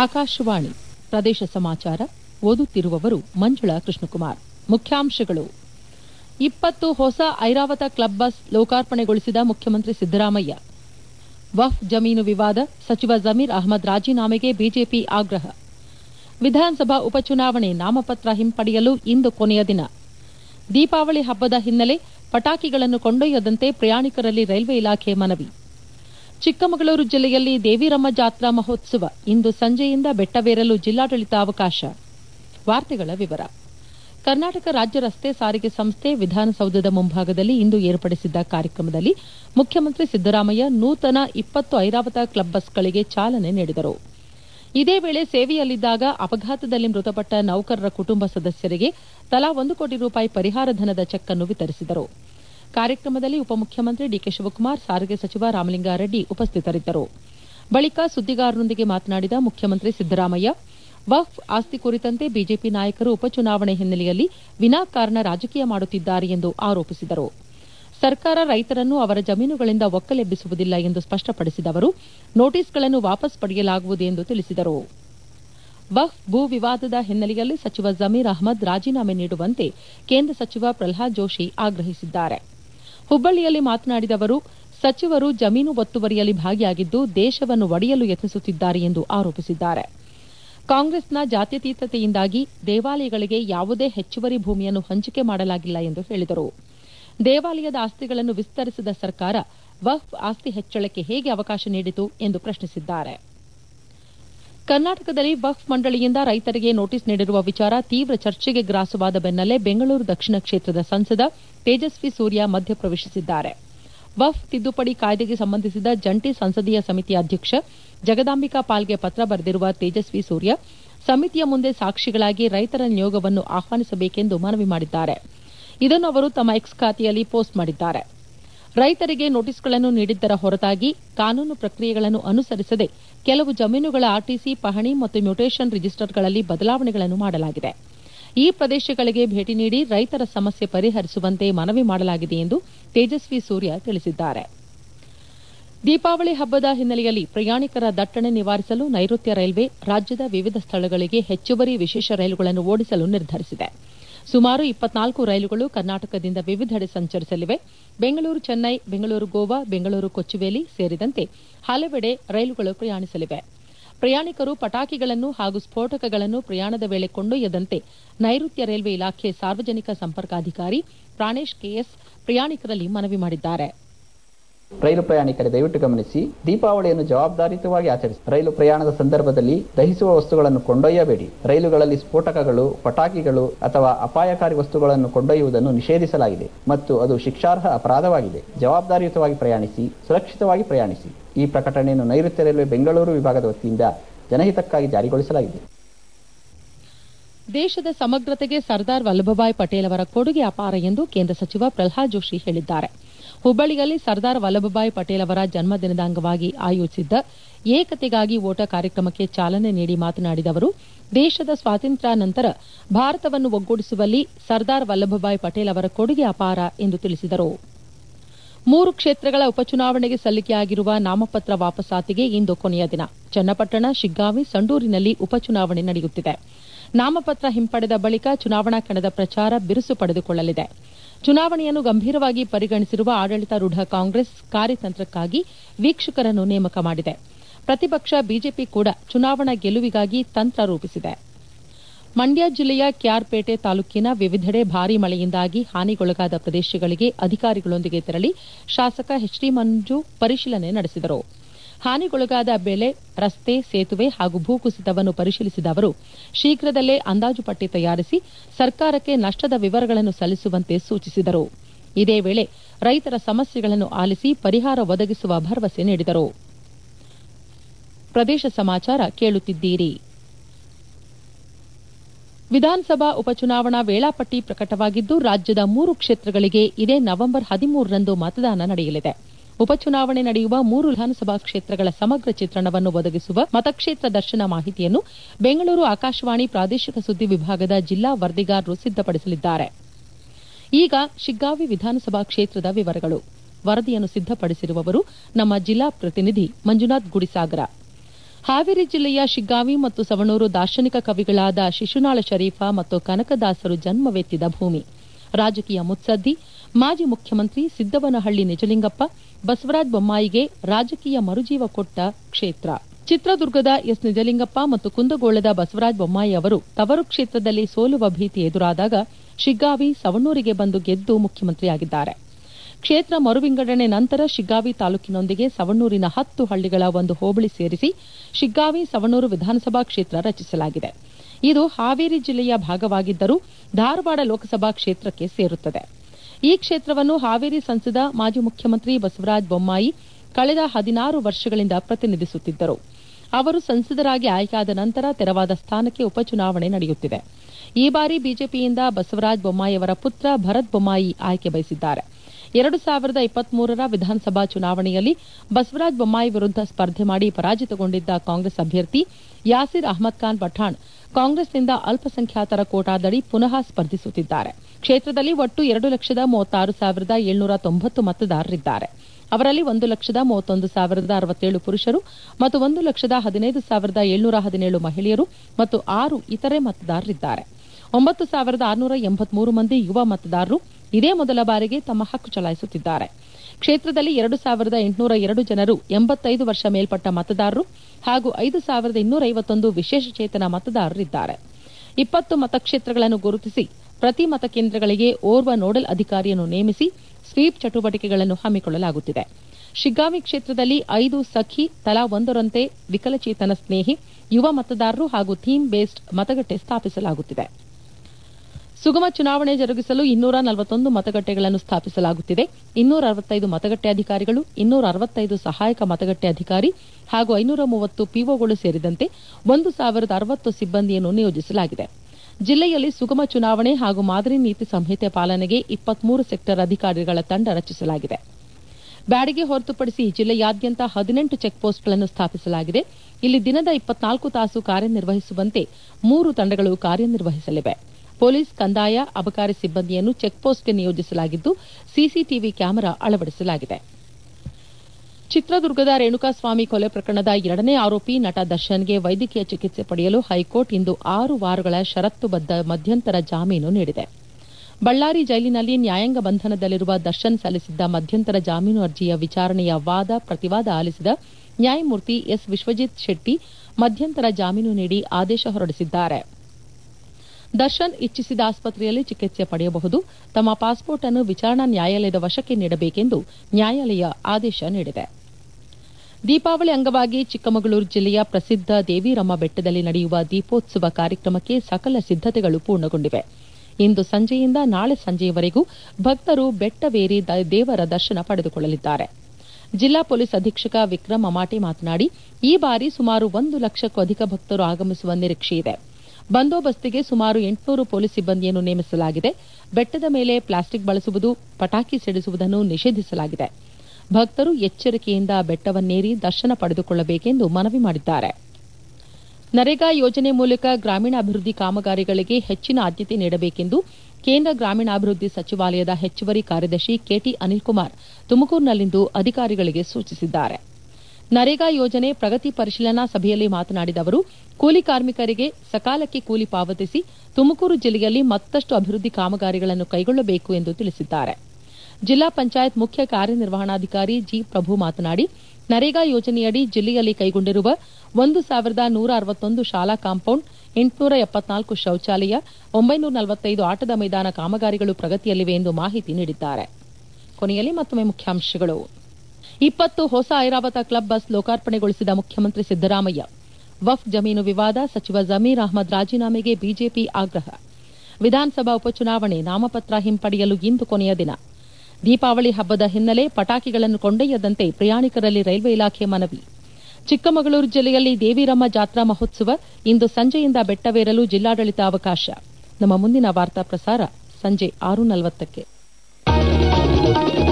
ಆಕಾಶವಾಣಿ ಪ್ರದೇಶ ಸಮಾಚಾರ ಓದುತ್ತಿರುವವರು ಮಂಜುಳಾ ಕೃಷ್ಣಕುಮಾರ್ ಮುಖ್ಯಾಂಶಗಳು ಇಪ್ಪತ್ತು ಹೊಸ ಐರಾವತ ಕ್ಲಬ್ ಬಸ್ ಲೋಕಾರ್ಪಣೆಗೊಳಿಸಿದ ಮುಖ್ಯಮಂತ್ರಿ ಸಿದ್ದರಾಮಯ್ಯ ವಫ್ ಜಮೀನು ವಿವಾದ ಸಚಿವ ಜಮೀರ್ ಅಹ್ಮದ್ ರಾಜೀನಾಮೆಗೆ ಬಿಜೆಪಿ ಆಗ್ರಹ ವಿಧಾನಸಭಾ ಉಪಚುನಾವಣೆ ನಾಮಪತ್ರ ಹಿಂಪಡೆಯಲು ಇಂದು ಕೊನೆಯ ದಿನ ದೀಪಾವಳಿ ಹಬ್ಬದ ಹಿನ್ನೆಲೆ ಪಟಾಕಿಗಳನ್ನು ಕೊಂಡೊಯ್ಯದಂತೆ ಪ್ರಯಾಣಿಕರಲ್ಲಿ ರೈಲ್ವೆ ಇಲಾಖೆ ಮನವಿ ಚಿಕ್ಕಮಗಳೂರು ಜಿಲ್ಲೆಯಲ್ಲಿ ದೇವಿರಮ್ಮ ಜಾತ್ರಾ ಮಹೋತ್ಸವ ಇಂದು ಸಂಜೆಯಿಂದ ಬೆಟ್ಟವೇರಲು ಜಿಲ್ಲಾಡಳಿತ ಅವಕಾಶ ವಾರ್ತೆಗಳ ವಿವರ ಕರ್ನಾಟಕ ರಾಜ್ಯ ರಸ್ತೆ ಸಾರಿಗೆ ಸಂಸ್ಥೆ ವಿಧಾನಸೌಧದ ಮುಂಭಾಗದಲ್ಲಿ ಇಂದು ಏರ್ಪಡಿಸಿದ್ದ ಕಾರ್ಯಕ್ರಮದಲ್ಲಿ ಮುಖ್ಯಮಂತ್ರಿ ಸಿದ್ದರಾಮಯ್ಯ ನೂತನ ಇಪ್ಪತ್ತು ಐರಾವತ ಕ್ಲಬ್ ಬಸ್ಗಳಿಗೆ ಚಾಲನೆ ನೀಡಿದರು ಇದೇ ವೇಳೆ ಸೇವೆಯಲ್ಲಿದ್ದಾಗ ಅಪಘಾತದಲ್ಲಿ ಮೃತಪಟ್ಟ ನೌಕರರ ಕುಟುಂಬ ಸದಸ್ಯರಿಗೆ ತಲಾ ಒಂದು ಕೋಟಿ ರೂಪಾಯಿ ಪರಿಹಾರ ಧನದ ಚೆಕ್ ಅನ್ನು ವಿತರಿಸಿದರು ಕಾರ್ಯಕ್ರಮದಲ್ಲಿ ಉಪಮುಖ್ಯಮಂತ್ರಿ ಡಿಕೆ ಶಿವಕುಮಾರ್ ಸಾರಿಗೆ ಸಚಿವ ರಾಮಲಿಂಗಾರೆಡ್ಡಿ ಉಪಸ್ಥಿತರಿದ್ದರು ಬಳಿಕ ಸುದ್ದಿಗಾರರೊಂದಿಗೆ ಮಾತನಾಡಿದ ಮುಖ್ಯಮಂತ್ರಿ ಸಿದ್ದರಾಮಯ್ಯ ವಕ್ಫ್ ಆಸ್ತಿ ಕುರಿತಂತೆ ಬಿಜೆಪಿ ನಾಯಕರು ಉಪಚುನಾವಣೆ ಹಿನ್ನೆಲೆಯಲ್ಲಿ ವಿನಾಕಾರಣ ರಾಜಕೀಯ ಮಾಡುತ್ತಿದ್ದಾರೆ ಎಂದು ಆರೋಪಿಸಿದರು ಸರ್ಕಾರ ರೈತರನ್ನು ಅವರ ಜಮೀನುಗಳಿಂದ ಒಕ್ಕಲೆಬ್ಬಿಸುವುದಿಲ್ಲ ಎಂದು ಸ್ಪಷ್ಟಪಡಿಸಿದ ಅವರು ನೋಟಿಸ್ಗಳನ್ನು ವಾಪಸ್ ಪಡೆಯಲಾಗುವುದು ಎಂದು ತಿಳಿಸಿದರು ವಕ್ಫ್ ಭೂ ವಿವಾದದ ಹಿನ್ನೆಲೆಯಲ್ಲಿ ಸಚಿವ ಜಮೀರ್ ಅಹ್ಮದ್ ರಾಜೀನಾಮೆ ನೀಡುವಂತೆ ಕೇಂದ್ರ ಸಚಿವ ಪ್ರಲ್ಹಾದ್ ಜೋಶಿ ಆಗ್ರಹಿಸಿದ್ದಾರೆ ಹುಬ್ಬಳ್ಳಿಯಲ್ಲಿ ಮಾತನಾಡಿದ ಅವರು ಸಚಿವರು ಜಮೀನು ಒತ್ತುವರಿಯಲ್ಲಿ ಭಾಗಿಯಾಗಿದ್ದು ದೇಶವನ್ನು ಒಡೆಯಲು ಯತ್ನಿಸುತ್ತಿದ್ದಾರೆ ಎಂದು ಆರೋಪಿಸಿದ್ದಾರೆ ಕಾಂಗ್ರೆಸ್ನ ಜಾತ್ಯತೀತತೆಯಿಂದಾಗಿ ದೇವಾಲಯಗಳಿಗೆ ಯಾವುದೇ ಹೆಚ್ಚುವರಿ ಭೂಮಿಯನ್ನು ಹಂಚಿಕೆ ಮಾಡಲಾಗಿಲ್ಲ ಎಂದು ಹೇಳಿದರು ದೇವಾಲಯದ ಆಸ್ತಿಗಳನ್ನು ವಿಸ್ತರಿಸಿದ ಸರ್ಕಾರ ವಕ್ಫ್ ಆಸ್ತಿ ಹೆಚ್ಚಳಕ್ಕೆ ಹೇಗೆ ಅವಕಾಶ ನೀಡಿತು ಎಂದು ಪ್ರಶ್ನಿಸಿದ್ದಾರೆ ಕರ್ನಾಟಕದಲ್ಲಿ ವಕ್ಫ್ ಮಂಡಳಿಯಿಂದ ರೈತರಿಗೆ ನೋಟಿಸ್ ನೀಡಿರುವ ವಿಚಾರ ತೀವ್ರ ಚರ್ಚೆಗೆ ಗ್ರಾಸವಾದ ಬೆನ್ನಲ್ಲೇ ಬೆಂಗಳೂರು ದಕ್ಷಿಣ ಕ್ಷೇತ್ರದ ಸಂಸದ ತೇಜಸ್ವಿ ಸೂರ್ಯ ಮಧ್ಯಪ್ರವೇಶಿಸಿದ್ದಾರೆ ವಕ್ಫ್ ತಿದ್ದುಪಡಿ ಕಾಯ್ದೆಗೆ ಸಂಬಂಧಿಸಿದ ಜಂಟಿ ಸಂಸದೀಯ ಸಮಿತಿ ಅಧ್ಯಕ್ಷ ಜಗದಾಂಬಿಕಾ ಪಾಲ್ಗೆ ಪತ್ರ ಬರೆದಿರುವ ತೇಜಸ್ವಿ ಸೂರ್ಯ ಸಮಿತಿಯ ಮುಂದೆ ಸಾಕ್ಷಿಗಳಾಗಿ ರೈತರ ನಿಯೋಗವನ್ನು ಆಹ್ವಾನಿಸಬೇಕೆಂದು ಮನವಿ ಮಾಡಿದ್ದಾರೆ ಇದನ್ನು ಅವರು ತಮ್ಮ ಎಕ್ಸ್ ಖಾತೆಯಲ್ಲಿ ಪೋಸ್ಟ್ ಮಾಡಿದ್ದಾರೆ ರೈತರಿಗೆ ನೋಟಿಸ್ಗಳನ್ನು ನೀಡಿದ್ದರ ಹೊರತಾಗಿ ಕಾನೂನು ಪ್ರಕ್ರಿಯೆಗಳನ್ನು ಅನುಸರಿಸದೆ ಕೆಲವು ಜಮೀನುಗಳ ಆರ್ಟಿಸಿ ಪಹಣಿ ಮತ್ತು ಮ್ಯೂಟೇಷನ್ ರಿಜಿಸ್ಟರ್ಗಳಲ್ಲಿ ಬದಲಾವಣೆಗಳನ್ನು ಮಾಡಲಾಗಿದೆ ಈ ಪ್ರದೇಶಗಳಿಗೆ ಭೇಟಿ ನೀಡಿ ರೈತರ ಸಮಸ್ಯೆ ಪರಿಹರಿಸುವಂತೆ ಮನವಿ ಮಾಡಲಾಗಿದೆ ಎಂದು ತೇಜಸ್ವಿ ಸೂರ್ಯ ತಿಳಿಸಿದ್ದಾರೆ ದೀಪಾವಳಿ ಹಬ್ಬದ ಹಿನ್ನೆಲೆಯಲ್ಲಿ ಪ್ರಯಾಣಿಕರ ದಟ್ಟಣೆ ನಿವಾರಿಸಲು ನೈಋತ್ಯ ರೈಲ್ವೆ ರಾಜ್ಯದ ವಿವಿಧ ಸ್ಥಳಗಳಿಗೆ ಹೆಚ್ಚುವರಿ ವಿಶೇಷ ರೈಲುಗಳನ್ನು ಓಡಿಸಲು ನಿರ್ಧರಿಸಿದೆ ಸುಮಾರು ಇಪ್ಪತ್ನಾಲ್ಕು ರೈಲುಗಳು ಕರ್ನಾಟಕದಿಂದ ವಿವಿಧೆಡೆ ಸಂಚರಿಸಲಿವೆ ಬೆಂಗಳೂರು ಚೆನ್ನೈ ಬೆಂಗಳೂರು ಗೋವಾ ಬೆಂಗಳೂರು ಕೊಚ್ಚುವೇಲಿ ಸೇರಿದಂತೆ ಹಲವೆಡೆ ರೈಲುಗಳು ಪ್ರಯಾಣಿಸಲಿವೆ ಪ್ರಯಾಣಿಕರು ಪಟಾಕಿಗಳನ್ನು ಹಾಗೂ ಸ್ಫೋಟಕಗಳನ್ನು ಪ್ರಯಾಣದ ವೇಳೆ ಕೊಂಡೊಯ್ಯದಂತೆ ನೈಋತ್ಯ ರೈಲ್ವೆ ಇಲಾಖೆ ಸಾರ್ವಜನಿಕ ಸಂಪರ್ಕಾಧಿಕಾರಿ ಪ್ರಾಣೇಶ್ ಕೆಎಸ್ ಪ್ರಯಾಣಿಕರಲ್ಲಿ ಮನವಿ ಮಾಡಿದ್ದಾರೆ ರೈಲು ಪ್ರಯಾಣಿಕರೇ ದಯವಿಟ್ಟು ಗಮನಿಸಿ ದೀಪಾವಳಿಯನ್ನು ಜವಾಬ್ದಾರಿಯುತವಾಗಿ ಆಚರಿಸಿ ರೈಲು ಪ್ರಯಾಣದ ಸಂದರ್ಭದಲ್ಲಿ ದಹಿಸುವ ವಸ್ತುಗಳನ್ನು ಕೊಂಡೊಯ್ಯಬೇಡಿ ರೈಲುಗಳಲ್ಲಿ ಸ್ಫೋಟಕಗಳು ಪಟಾಕಿಗಳು ಅಥವಾ ಅಪಾಯಕಾರಿ ವಸ್ತುಗಳನ್ನು ಕೊಂಡೊಯ್ಯುವುದನ್ನು ನಿಷೇಧಿಸಲಾಗಿದೆ ಮತ್ತು ಅದು ಶಿಕ್ಷಾರ್ಹ ಅಪರಾಧವಾಗಿದೆ ಜವಾಬ್ದಾರಿಯುತವಾಗಿ ಪ್ರಯಾಣಿಸಿ ಸುರಕ್ಷಿತವಾಗಿ ಪ್ರಯಾಣಿಸಿ ಈ ಪ್ರಕಟಣೆಯನ್ನು ನೈಋತ್ಯ ರೈಲ್ವೆ ಬೆಂಗಳೂರು ವಿಭಾಗದ ವತಿಯಿಂದ ಜನಹಿತಕ್ಕಾಗಿ ಜಾರಿಗೊಳಿಸಲಾಗಿದೆ ದೇಶದ ಸಮಗ್ರತೆಗೆ ಸರ್ದಾರ್ ವಲ್ಲಭಭಾಯ್ ಪಟೇಲ್ ಅವರ ಕೊಡುಗೆ ಅಪಾರ ಎಂದು ಕೇಂದ್ರ ಸಚಿವ ಪ್ರಲ್ಹಾದ್ ಜೋಶಿ ಹೇಳಿದ್ದಾರೆ ಹುಬ್ಬಳ್ಳಿಯಲ್ಲಿ ಸರ್ದಾರ್ ವಲ್ಲಭಭಾಯ್ ಪಟೇಲ್ ಅವರ ಜನ್ಮದಿನದ ಅಂಗವಾಗಿ ಆಯೋಜಿಸಿದ್ದ ಏಕತೆಗಾಗಿ ಓಟ ಕಾರ್ಯಕ್ರಮಕ್ಕೆ ಚಾಲನೆ ನೀಡಿ ಮಾತನಾಡಿದ ಅವರು ದೇಶದ ಸ್ವಾತಂತ್ರ್ಯ ನಂತರ ಭಾರತವನ್ನು ಒಗ್ಗೂಡಿಸುವಲ್ಲಿ ಸರ್ದಾರ್ ವಲ್ಲಭಭಾಯ್ ಪಟೇಲ್ ಅವರ ಕೊಡುಗೆ ಅಪಾರ ಎಂದು ತಿಳಿಸಿದರು ಮೂರು ಕ್ಷೇತ್ರಗಳ ಉಪಚುನಾವಣೆಗೆ ಸಲ್ಲಿಕೆಯಾಗಿರುವ ನಾಮಪತ್ರ ವಾಪಸಾತಿಗೆ ಇಂದು ಕೊನೆಯ ದಿನ ಚನ್ನಪಟ್ಟಣ ಶಿಗ್ಗಾವಿ ಸಂಡೂರಿನಲ್ಲಿ ಉಪಚುನಾವಣೆ ನಡೆಯುತ್ತಿದೆ ನಾಮಪತ್ರ ಹಿಂಪಡೆದ ಬಳಿಕ ಚುನಾವಣಾ ಕಣದ ಪ್ರಚಾರ ಬಿರುಸು ಪಡೆದುಕೊಳ್ಳಲಿದೆ ಚುನಾವಣೆಯನ್ನು ಗಂಭೀರವಾಗಿ ಪರಿಗಣಿಸಿರುವ ಆಡಳಿತಾರೂಢ ಕಾಂಗ್ರೆಸ್ ಕಾರ್ಯತಂತ್ರಕ್ಕಾಗಿ ವೀಕ್ಷಕರನ್ನು ನೇಮಕ ಮಾಡಿದೆ ಪ್ರತಿಪಕ್ಷ ಬಿಜೆಪಿ ಕೂಡ ಚುನಾವಣಾ ಗೆಲುವಿಗಾಗಿ ತಂತ್ರ ರೂಪಿಸಿದೆ ಮಂಡ್ಯ ಜಿಲ್ಲೆಯ ಕ್ಯಾರ್ಪೇಟೆ ತಾಲೂಕಿನ ವಿವಿಧೆಡೆ ಭಾರೀ ಮಳೆಯಿಂದಾಗಿ ಹಾನಿಗೊಳಗಾದ ಪ್ರದೇಶಗಳಿಗೆ ಅಧಿಕಾರಿಗಳೊಂದಿಗೆ ತೆರಳಿ ಶಾಸಕ ಎಚ್ ಡಿ ಮಂಜು ಪರಿಶೀಲನೆ ನಡೆಸಿದರು ಹಾನಿಗೊಳಗಾದ ಬೆಳೆ ರಸ್ತೆ ಸೇತುವೆ ಹಾಗೂ ಭೂಕುಸಿತವನ್ನು ಪರಿಶೀಲಿಸಿದ ಅವರು ಶೀಘ್ರದಲ್ಲೇ ಅಂದಾಜು ಪಟ್ಟಿ ತಯಾರಿಸಿ ಸರ್ಕಾರಕ್ಕೆ ನಷ್ಟದ ವಿವರಗಳನ್ನು ಸಲ್ಲಿಸುವಂತೆ ಸೂಚಿಸಿದರು ಇದೇ ವೇಳೆ ರೈತರ ಸಮಸ್ಯೆಗಳನ್ನು ಆಲಿಸಿ ಪರಿಹಾರ ಒದಗಿಸುವ ಭರವಸೆ ನೀಡಿದರು ಪ್ರದೇಶ ಸಮಾಚಾರ ಕೇಳುತ್ತಿದ್ದೀರಿ ವಿಧಾನಸಭಾ ಉಪಚುನಾವಣಾ ವೇಳಾಪಟ್ಟಿ ಪ್ರಕಟವಾಗಿದ್ದು ರಾಜ್ಯದ ಮೂರು ಕ್ಷೇತ್ರಗಳಿಗೆ ಇದೇ ನವೆಂಬರ್ ಹದಿಮೂರರಂದು ಮತದಾನ ನಡೆಯಲಿದೆ ಉಪಚುನಾವಣೆ ನಡೆಯುವ ಮೂರು ವಿಧಾನಸಭಾ ಕ್ಷೇತ್ರಗಳ ಸಮಗ್ರ ಚಿತ್ರಣವನ್ನು ಒದಗಿಸುವ ಮತಕ್ಷೇತ್ರ ದರ್ಶನ ಮಾಹಿತಿಯನ್ನು ಬೆಂಗಳೂರು ಆಕಾಶವಾಣಿ ಪ್ರಾದೇಶಿಕ ಸುದ್ದಿ ವಿಭಾಗದ ಜಿಲ್ಲಾ ವರದಿಗಾರರು ಸಿದ್ದಪಡಿಸಲಿದ್ದಾರೆ ಈಗ ಶಿಗ್ಗಾವಿ ವಿಧಾನಸಭಾ ಕ್ಷೇತ್ರದ ವಿವರಗಳು ವರದಿಯನ್ನು ಸಿದ್ದಪಡಿಸಿರುವವರು ನಮ್ಮ ಜಿಲ್ಲಾ ಪ್ರತಿನಿಧಿ ಮಂಜುನಾಥ್ ಗುಡಿಸಾಗರ ಹಾವೇರಿ ಜಿಲ್ಲೆಯ ಶಿಗ್ಗಾವಿ ಮತ್ತು ಸವಣೂರು ದಾರ್ಶನಿಕ ಕವಿಗಳಾದ ಶಿಶುನಾಳ ಶರೀಫ ಮತ್ತು ಕನಕದಾಸರು ಜನ್ಮವೆತ್ತಿದ ಭೂಮಿ ರಾಜಕೀಯ ಮುತ್ಸದ್ದಿ ಮಾಜಿ ಮುಖ್ಯಮಂತ್ರಿ ಸಿದ್ದವನಹಳ್ಳಿ ನಿಜಲಿಂಗಪ್ಪ ಬಸವರಾಜ ಬೊಮ್ಮಾಯಿಗೆ ರಾಜಕೀಯ ಮರುಜೀವ ಕೊಟ್ಟ ಕ್ಷೇತ್ರ ಚಿತ್ರದುರ್ಗದ ಎಸ್ ನಿಜಲಿಂಗಪ್ಪ ಮತ್ತು ಕುಂದಗೋಳದ ಬಸವರಾಜ ಬೊಮ್ಮಾಯಿ ಅವರು ತವರು ಕ್ಷೇತ್ರದಲ್ಲಿ ಸೋಲುವ ಭೀತಿ ಎದುರಾದಾಗ ಶಿಗ್ಗಾವಿ ಸವಣೂರಿಗೆ ಬಂದು ಗೆದ್ದು ಮುಖ್ಯಮಂತ್ರಿಯಾಗಿದ್ದಾರೆ ಕ್ಷೇತ್ರ ಮರುವಿಂಗಡಣೆ ನಂತರ ಶಿಗ್ಗಾವಿ ತಾಲೂಕಿನೊಂದಿಗೆ ಸವಣೂರಿನ ಹತ್ತು ಹಳ್ಳಿಗಳ ಒಂದು ಹೋಬಳಿ ಸೇರಿಸಿ ಶಿಗ್ಗಾವಿ ಸವಣೂರು ವಿಧಾನಸಭಾ ಕ್ಷೇತ್ರ ರಚಿಸಲಾಗಿದೆ ಇದು ಹಾವೇರಿ ಜಿಲ್ಲೆಯ ಭಾಗವಾಗಿದ್ದರೂ ಧಾರವಾಡ ಲೋಕಸಭಾ ಕ್ಷೇತ್ರಕ್ಕೆ ಸೇರುತ್ತದೆ ಈ ಕ್ಷೇತ್ರವನ್ನು ಹಾವೇರಿ ಸಂಸದ ಮಾಜಿ ಮುಖ್ಯಮಂತ್ರಿ ಬಸವರಾಜ ಬೊಮ್ಮಾಯಿ ಕಳೆದ ಹದಿನಾರು ವರ್ಷಗಳಿಂದ ಪ್ರತಿನಿಧಿಸುತ್ತಿದ್ದರು ಅವರು ಸಂಸದರಾಗಿ ಆಯ್ಕೆಯಾದ ನಂತರ ತೆರವಾದ ಸ್ಥಾನಕ್ಕೆ ಉಪಚುನಾವಣೆ ನಡೆಯುತ್ತಿದೆ ಈ ಬಾರಿ ಬಿಜೆಪಿಯಿಂದ ಬಸವರಾಜ ಬೊಮ್ಮಾಯಿಯವರ ಪುತ್ರ ಭರತ್ ಬೊಮ್ಮಾಯಿ ಆಯ್ಕೆ ಬಯಸಿದ್ದಾರೆ ಎರಡು ಸಾವಿರದ ಇಪ್ಪತ್ಮೂರರ ವಿಧಾನಸಭಾ ಚುನಾವಣೆಯಲ್ಲಿ ಬಸವರಾಜ ಬೊಮ್ಮಾಯಿ ವಿರುದ್ಧ ಸ್ಪರ್ಧೆ ಮಾಡಿ ಪರಾಜಿತಗೊಂಡಿದ್ದ ಕಾಂಗ್ರೆಸ್ ಅಭ್ಯರ್ಥಿ ಯಾಸಿರ್ ಅಹಮದ್ ಖಾನ್ ಪಠಾಣ್ ಕಾಂಗ್ರೆಸ್ನಿಂದ ಅಲ್ಪಸಂಖ್ಯಾತರ ಕೋಟಾದಡಿ ಪುನಃ ಸ್ಪರ್ಧಿಸುತ್ತಿದ್ದಾರೆ ಕ್ಷೇತ್ರದಲ್ಲಿ ಒಟ್ಟು ಎರಡು ಲಕ್ಷದ ಮೂವತ್ತಾರು ಸಾವಿರದ ಏಳ್ನೂರ ತೊಂಬತ್ತು ಮತದಾರರಿದ್ದಾರೆ ಅವರಲ್ಲಿ ಒಂದು ಲಕ್ಷದ ಮೂವತ್ತೊಂದು ಸಾವಿರದ ಅರವತ್ತೇಳು ಪುರುಷರು ಮತ್ತು ಒಂದು ಲಕ್ಷದ ಹದಿನೈದು ಸಾವಿರದ ಏಳ್ನೂರ ಹದಿನೇಳು ಮಹಿಳೆಯರು ಮತ್ತು ಆರು ಇತರೆ ಮತದಾರರಿದ್ದಾರೆ ಒಂಬತ್ತು ಸಾವಿರದ ಆರುನೂರ ಎಂಬತ್ಮೂರು ಮಂದಿ ಯುವ ಮತದಾರರು ಇದೇ ಮೊದಲ ಬಾರಿಗೆ ತಮ್ಮ ಹಕ್ಕು ಚಲಾಯಿಸುತ್ತಿದ್ದಾರೆ ಕ್ಷೇತ್ರದಲ್ಲಿ ಎರಡು ಸಾವಿರದ ಎಂಟುನೂರ ಎರಡು ಜನರು ಎಂಬತ್ತೈದು ವರ್ಷ ಮೇಲ್ಪಟ್ಟ ಮತದಾರರು ಹಾಗೂ ಐದು ಸಾವಿರದ ಇನ್ನೂರ ಐವತ್ತೊಂದು ವಿಶೇಷಚೇತನ ಮತದಾರರಿದ್ದಾರೆ ಇಪ್ಪತ್ತು ಮತಕ್ಷೇತ್ರಗಳನ್ನು ಗುರುತಿಸಿ ಪ್ರತಿ ಮತಕೇಂದ್ರಗಳಿಗೆ ಓರ್ವ ನೋಡಲ್ ಅಧಿಕಾರಿಯನ್ನು ನೇಮಿಸಿ ಸ್ವೀಪ್ ಚಟುವಟಿಕೆಗಳನ್ನು ಹಮ್ಮಿಕೊಳ್ಳಲಾಗುತ್ತಿದೆ ಶಿಗ್ಗಾವಿ ಕ್ಷೇತ್ರದಲ್ಲಿ ಐದು ಸಖಿ ತಲಾ ಒಂದರಂತೆ ವಿಕಲಚೇತನ ಸ್ನೇಹಿ ಯುವ ಮತದಾರರು ಹಾಗೂ ಥೀಮ್ ಬೇಸ್ಡ್ ಮತಗಟ್ಟೆ ಸ್ಥಾಪಿಸಲಾಗುತ್ತಿದೆ ಸುಗಮ ಚುನಾವಣೆ ಜರುಗಿಸಲು ಇನ್ನೂರ ನಲವತ್ತೊಂದು ಮತಗಟ್ಟೆಗಳನ್ನು ಸ್ಥಾಪಿಸಲಾಗುತ್ತಿದೆ ಇನ್ನೂರ ಅರವತ್ತೈದು ಮತಗಟ್ಟೆ ಅಧಿಕಾರಿಗಳು ಇನ್ನೂರ ಅರವತ್ತೈದು ಸಹಾಯಕ ಮತಗಟ್ಟೆ ಅಧಿಕಾರಿ ಹಾಗೂ ಐನೂರ ಮೂವತ್ತು ಪಿಒಗಳು ಸೇರಿದಂತೆ ಒಂದು ಸಾವಿರದ ಅರವತ್ತು ಸಿಬ್ಬಂದಿಯನ್ನು ನಿಯೋಜಿಸಲಾಗಿದೆ ಜಿಲ್ಲೆಯಲ್ಲಿ ಸುಗಮ ಚುನಾವಣೆ ಹಾಗೂ ಮಾದರಿ ನೀತಿ ಸಂಹಿತೆ ಪಾಲನೆಗೆ ಇಪ್ಪತ್ಮೂರು ಸೆಕ್ಟರ್ ಅಧಿಕಾರಿಗಳ ತಂಡ ರಚಿಸಲಾಗಿದೆ ಬ್ಯಾಡಿಗೆ ಹೊರತುಪಡಿಸಿ ಜಿಲ್ಲೆಯಾದ್ಯಂತ ಹದಿನೆಂಟು ಚೆಕ್ಪೋಸ್ಟ್ಗಳನ್ನು ಸ್ಥಾಪಿಸಲಾಗಿದೆ ಇಲ್ಲಿ ದಿನದ ಇಪ್ಪತ್ನಾಲ್ಕು ತಾಸು ಕಾರ್ಯನಿರ್ವಹಿಸುವಂತೆ ಮೂರು ತಂಡಗಳು ಕಾರ್ಯನಿರ್ವಹಿಸಲಿವೆ ಪೊಲೀಸ್ ಕಂದಾಯ ಅಬಕಾರಿ ಸಿಬ್ಬಂದಿಯನ್ನು ಚೆಕ್ಪೋಸ್ಟ್ಗೆ ನಿಯೋಜಿಸಲಾಗಿದ್ದು ಸಿಸಿಟಿವಿ ಕ್ಯಾಮೆರಾ ಅಳವಡಿಸಲಾಗಿದೆ ಚಿತ್ರದುರ್ಗದ ರೇಣುಕಾಸ್ವಾಮಿ ಕೊಲೆ ಪ್ರಕರಣದ ಎರಡನೇ ಆರೋಪಿ ನಟ ದರ್ಶನ್ಗೆ ವೈದ್ಯಕೀಯ ಚಿಕಿತ್ಸೆ ಪಡೆಯಲು ಹೈಕೋರ್ಟ್ ಇಂದು ಆರು ವಾರಗಳ ಷರತ್ತುಬದ್ದ ಮಧ್ಯಂತರ ಜಾಮೀನು ನೀಡಿದೆ ಬಳ್ಳಾರಿ ಜೈಲಿನಲ್ಲಿ ನ್ಯಾಯಾಂಗ ಬಂಧನದಲ್ಲಿರುವ ದರ್ಶನ್ ಸಲ್ಲಿಸಿದ್ದ ಮಧ್ಯಂತರ ಜಾಮೀನು ಅರ್ಜಿಯ ವಿಚಾರಣೆಯ ವಾದ ಪ್ರತಿವಾದ ಆಲಿಸಿದ ನ್ಯಾಯಮೂರ್ತಿ ಎಸ್ ವಿಶ್ವಜಿತ್ ಶೆಟ್ಟಿ ಮಧ್ಯಂತರ ಜಾಮೀನು ನೀಡಿ ಆದೇಶ ಹೊರಡಿಸಿದ್ದಾರೆ ದರ್ಶನ್ ಇಚ್ಛಿಸಿದ ಆಸ್ಪತ್ರೆಯಲ್ಲಿ ಚಿಕಿತ್ಸೆ ಪಡೆಯಬಹುದು ತಮ್ಮ ಪಾಸ್ಪೋರ್ಟ್ ಅನ್ನು ವಿಚಾರಣಾ ನ್ಯಾಯಾಲಯದ ವಶಕ್ಕೆ ನೀಡಬೇಕೆಂದು ನ್ಯಾಯಾಲಯ ಆದೇಶ ನೀಡಿದೆ ದೀಪಾವಳಿ ಅಂಗವಾಗಿ ಚಿಕ್ಕಮಗಳೂರು ಜಿಲ್ಲೆಯ ಪ್ರಸಿದ್ದ ದೇವಿರಮ್ಮ ಬೆಟ್ಟದಲ್ಲಿ ನಡೆಯುವ ದೀಪೋತ್ಸವ ಕಾರ್ಯಕ್ರಮಕ್ಕೆ ಸಕಲ ಸಿದ್ದತೆಗಳು ಪೂರ್ಣಗೊಂಡಿವೆ ಇಂದು ಸಂಜೆಯಿಂದ ನಾಳೆ ಸಂಜೆಯವರೆಗೂ ಭಕ್ತರು ಬೆಟ್ಟವೇರಿ ದೇವರ ದರ್ಶನ ಪಡೆದುಕೊಳ್ಳಲಿದ್ದಾರೆ ಜಿಲ್ಲಾ ಪೊಲೀಸ್ ಅಧೀಕ್ಷಕ ವಿಕ್ರಮ್ ಅಮಾಟೆ ಮಾತನಾಡಿ ಈ ಬಾರಿ ಸುಮಾರು ಒಂದು ಲಕ್ಷಕ್ಕೂ ಅಧಿಕ ಭಕ್ತರು ಆಗಮಿಸುವ ನಿರೀಕ್ಷೆಯಿದೆ ಬಂದೋಬಸ್ತಿಗೆ ಸುಮಾರು ಎಂಟುನೂರು ಪೊಲೀಸ್ ಸಿಬ್ಬಂದಿಯನ್ನು ನೇಮಿಸಲಾಗಿದೆ ಬೆಟ್ಟದ ಮೇಲೆ ಪ್ಲಾಸ್ಟಿಕ್ ಬಳಸುವುದು ಪಟಾಕಿ ಸಿಡಿಸುವುದನ್ನು ನಿಷೇಧಿಸಲಾಗಿದೆ ಭಕ್ತರು ಎಚ್ಚರಿಕೆಯಿಂದ ಬೆಟ್ಟವನ್ನೇರಿ ದರ್ಶನ ಪಡೆದುಕೊಳ್ಳಬೇಕೆಂದು ಮನವಿ ಮಾಡಿದ್ದಾರೆ ನರೇಗಾ ಯೋಜನೆ ಮೂಲಕ ಗ್ರಾಮೀಣಾಭಿವೃದ್ಧಿ ಕಾಮಗಾರಿಗಳಿಗೆ ಹೆಚ್ಚಿನ ಆದ್ಯತೆ ನೀಡಬೇಕೆಂದು ಕೇಂದ್ರ ಗ್ರಾಮೀಣಾಭಿವೃದ್ಧಿ ಸಚಿವಾಲಯದ ಹೆಚ್ಚುವರಿ ಕಾರ್ಯದರ್ಶಿ ಕೆಟಿ ಅನಿಲ್ಕುಮಾರ್ ತುಮಕೂರಿನಲ್ಲಿಂದು ಅಧಿಕಾರಿಗಳಿಗೆ ಸೂಚಿಸಿದ್ದಾರೆ ನರೇಗಾ ಯೋಜನೆ ಪ್ರಗತಿ ಪರಿಶೀಲನಾ ಸಭೆಯಲ್ಲಿ ಮಾತನಾಡಿದ ಅವರು ಕೂಲಿ ಕಾರ್ಮಿಕರಿಗೆ ಸಕಾಲಕ್ಕೆ ಕೂಲಿ ಪಾವತಿಸಿ ತುಮಕೂರು ಜಿಲ್ಲೆಯಲ್ಲಿ ಮತ್ತಷ್ಟು ಅಭಿವೃದ್ಧಿ ಕಾಮಗಾರಿಗಳನ್ನು ಕೈಗೊಳ್ಳಬೇಕು ಎಂದು ತಿಳಿಸಿದ್ದಾರೆ ಜಿಲ್ಲಾ ಪಂಚಾಯತ್ ಮುಖ್ಯ ಕಾರ್ಯನಿರ್ವಹಣಾಧಿಕಾರಿ ಜಿ ಪ್ರಭು ಮಾತನಾಡಿ ನರೇಗಾ ಯೋಜನೆಯಡಿ ಜಿಲ್ಲೆಯಲ್ಲಿ ಕೈಗೊಂಡಿರುವ ಒಂದು ಸಾವಿರದ ನೂರ ಅರವತ್ತೊಂದು ಶಾಲಾ ಕಾಂಪೌಂಡ್ ಎಂಟುನೂರ ಎಪ್ಪತ್ನಾಲ್ಕು ಶೌಚಾಲಯ ಒಂಬೈನೂರ ನಲವತ್ತೈದು ಆಟದ ಮೈದಾನ ಕಾಮಗಾರಿಗಳು ಪ್ರಗತಿಯಲ್ಲಿವೆ ಎಂದು ಮಾಹಿತಿ ನೀಡಿದ್ದಾರೆ ಕೊನೆಯಲ್ಲಿ ಮತ್ತೊಮ್ಮೆ ಮುಖ್ಯಾಂಶಗಳು ಇಪ್ಪತ್ತು ಹೊಸ ಐರಾವತ ಕ್ಲಬ್ ಬಸ್ ಲೋಕಾರ್ಪಣೆಗೊಳಿಸಿದ ಮುಖ್ಯಮಂತ್ರಿ ಸಿದ್ದರಾಮಯ್ಯ ವಫ್ ಜಮೀನು ವಿವಾದ ಸಚಿವ ಜಮೀರ್ ಅಹ್ಮದ್ ರಾಜೀನಾಮೆಗೆ ಬಿಜೆಪಿ ಆಗ್ರಹ ವಿಧಾನಸಭಾ ಉಪಚುನಾವಣೆ ನಾಮಪತ್ರ ಹಿಂಪಡೆಯಲು ಇಂದು ಕೊನೆಯ ದಿನ ದೀಪಾವಳಿ ಹಬ್ಬದ ಹಿನ್ನೆಲೆ ಪಟಾಕಿಗಳನ್ನು ಕೊಂಡೊಯ್ಯದಂತೆ ಪ್ರಯಾಣಿಕರಲ್ಲಿ ರೈಲ್ವೆ ಇಲಾಖೆ ಮನವಿ ಚಿಕ್ಕಮಗಳೂರು ಜಿಲ್ಲೆಯಲ್ಲಿ ದೇವಿರಮ್ಮ ಜಾತ್ರಾ ಮಹೋತ್ಸವ ಇಂದು ಸಂಜೆಯಿಂದ ಬೆಟ್ಟವೇರಲು ಜಿಲ್ಲಾಡಳಿತ ಅವಕಾಶ ನಮ್ಮ ಮುಂದಿನ ವಾರ್ತಾ ಪ್ರಸಾರ ಸಂಜೆ ಆರು ನಲವತ್ತಕ್ಕೆ